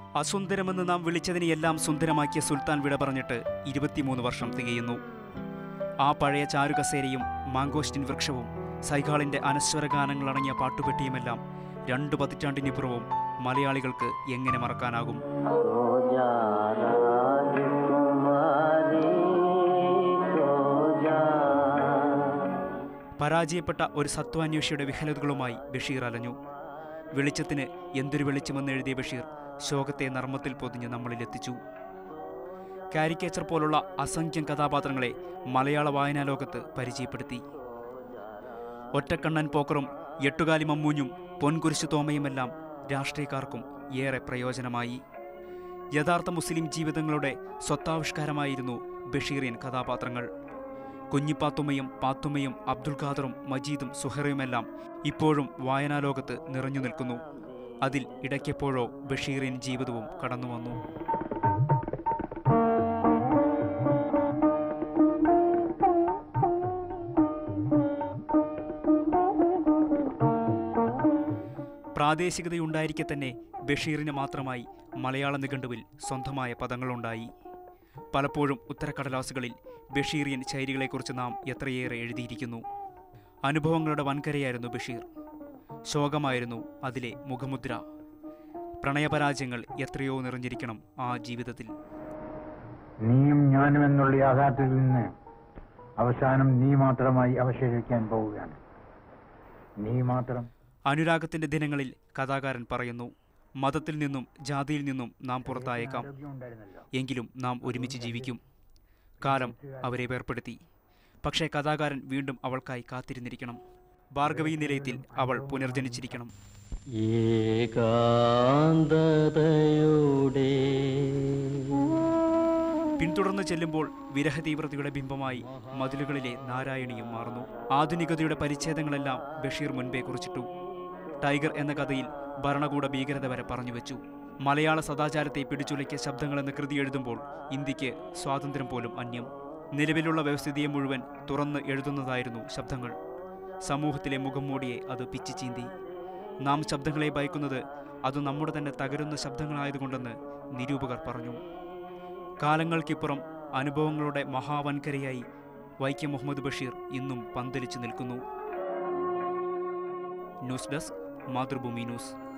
അസുന്ദരമെന്ന് നാം വിളിച്ചതിനെയെല്ലാം സുന്ദരമാക്കിയ സുൽത്താൻ വിട പറഞ്ഞിട്ട് ഇരുപത്തിമൂന്ന് വർഷം തികയുന്നു ആ പഴയ ചാരുകസേരയും മാങ്കോസ്റ്റിൻ വൃക്ഷവും സൈഗാളിന്റെ അനശ്വര ഗാനങ്ങളടങ്ങിയ പാട്ടുപെട്ടിയുമെല്ലാം രണ്ടു പതിറ്റാണ്ടിനിപ്പുറവും മലയാളികൾക്ക് എങ്ങനെ മറക്കാനാകും सो जाना तुम्हारी सो जा പരാജയപ്പെട്ട ഒരു സത്വാന്വേഷിയുടെ വിഹലതകളുമായി ബഷീർ അലഞ്ഞു വെളിച്ചത്തിന് എന്തൊരു വെളിച്ചമെന്ന് എഴുതിയ ബഷീർ ശോകത്തെ നർമ്മത്തിൽ പൊതിഞ്ഞ് നമ്മളിലെത്തിച്ചു കാരിക്കേച്ചർ പോലുള്ള അസംഖ്യം കഥാപാത്രങ്ങളെ മലയാള വായനാലോകത്ത് പരിചയപ്പെടുത്തി ഒറ്റക്കണ്ണൻ പോക്കറും എട്ടുകാലി മമ്മൂഞ്ഞും പൊൻകുരിശു തോമയുമെല്ലാം രാഷ്ട്രീയക്കാർക്കും ഏറെ പ്രയോജനമായി യഥാർത്ഥ മുസ്ലിം ജീവിതങ്ങളുടെ സ്വത്താവിഷ്കാരമായിരുന്നു ബഷീറിയൻ കഥാപാത്രങ്ങൾ കുഞ്ഞിപ്പാത്തുമ്മയും പാത്തുമ്മയും അബ്ദുൽ ഖാദറും മജീദും സുഹറയുമെല്ലാം ഇപ്പോഴും വായനാലോകത്ത് നിറഞ്ഞു നിൽക്കുന്നു അതിൽ ഇടയ്ക്കെപ്പോഴോ ബഷീറിൻ ജീവിതവും കടന്നു വന്നു പ്രാദേശികതയുണ്ടായിരിക്കെ തന്നെ ബഷീറിന് മാത്രമായി മലയാള നിഘണ്ടുവിൽ സ്വന്തമായ പദങ്ങളുണ്ടായി പലപ്പോഴും ഉത്തരക്കടലാസുകളിൽ ബഷീറിയൻ ശൈലികളെക്കുറിച്ച് നാം എത്രയേറെ എഴുതിയിരിക്കുന്നു അനുഭവങ്ങളുടെ വൻകരയായിരുന്നു ബഷീർ ശോകമായിരുന്നു അതിലെ മുഖമുദ്ര പ്രണയപരാജയങ്ങൾ എത്രയോ നിറഞ്ഞിരിക്കണം ആ ജീവിതത്തിൽ നീയും ഞാനും എന്നുള്ള യാഥാർത്ഥ്യത്തിൽ നിന്ന് അവസാനം നീ മാത്രമായി അവശേഷിക്കാൻ പോവുകയാണ് നീ മാത്രം അനുരാഗത്തിന്റെ ദിനങ്ങളിൽ കഥാകാരൻ പറയുന്നു മതത്തിൽ നിന്നും ജാതിയിൽ നിന്നും നാം പുറത്തായേക്കാം ആരോഗ്യമുണ്ടായിരുന്നല്ലോ. എങ്കിലും നാം ഒരുമിച്ച് ജീവിക്കും കാലം അവരെ വേർപ്പെടുത്തി പക്ഷേ കഥാകാരൻ വീണ്ടും അവൾക്കായി കാത്തിരുന്നിരിക്കണം ഭാർഗവി നിലയത്തിൽ അവൾ പുനർജനിച്ചിരിക്കണം ഏകാന്തതയുടെ പിന്തുടർന്ന് ചെല്ലുമ്പോൾ വിരഹ തീവ്രതയുടെ ബിംബമായി മതിലുകളിലെ നാരായണിയും മാറുന്നു ആധുനികതയുടെ പരിച്ഛേദങ്ങളെല്ലാം ബഷീർ മുൻപേ കുറിച്ചിട്ടു ടൈഗർ എന്ന കഥയിൽ ഭരണകൂട ഭീകരത വരെ പറഞ്ഞുവെച്ചു മലയാള സദാചാരത്തെ പിടിച്ചുലയ്ക്കിയ ശബ്ദങ്ങളെന്ന കൃതി എഴുതുമ്പോൾ ഇന്ത്യക്ക് സ്വാതന്ത്ര്യം പോലും അന്യം നിലവിലുള്ള വ്യവസ്ഥിതിയെ മുഴുവൻ തുറന്ന് എഴുതുന്നതായിരുന്നു ശബ്ദങ്ങൾ സമൂഹത്തിലെ മുഖം മൂടിയെ അത് പിച്ചു ചീന്തി നാം ശബ്ദങ്ങളെ ഭയക്കുന്നത് അത് നമ്മുടെ തന്നെ തകരുന്ന ശബ്ദങ്ങളായതുകൊണ്ടെന്ന് നിരൂപകർ പറഞ്ഞു കാലങ്ങൾക്കിപ്പുറം അനുഭവങ്ങളുടെ മഹാവൻകരയായി വൈക്കം മുഹമ്മദ് ബഷീർ ഇന്നും പന്തലിച്ചു നിൽക്കുന്നു ന്യൂസ് ഡെസ്ക് മാതൃഭൂമി ന്യൂസ്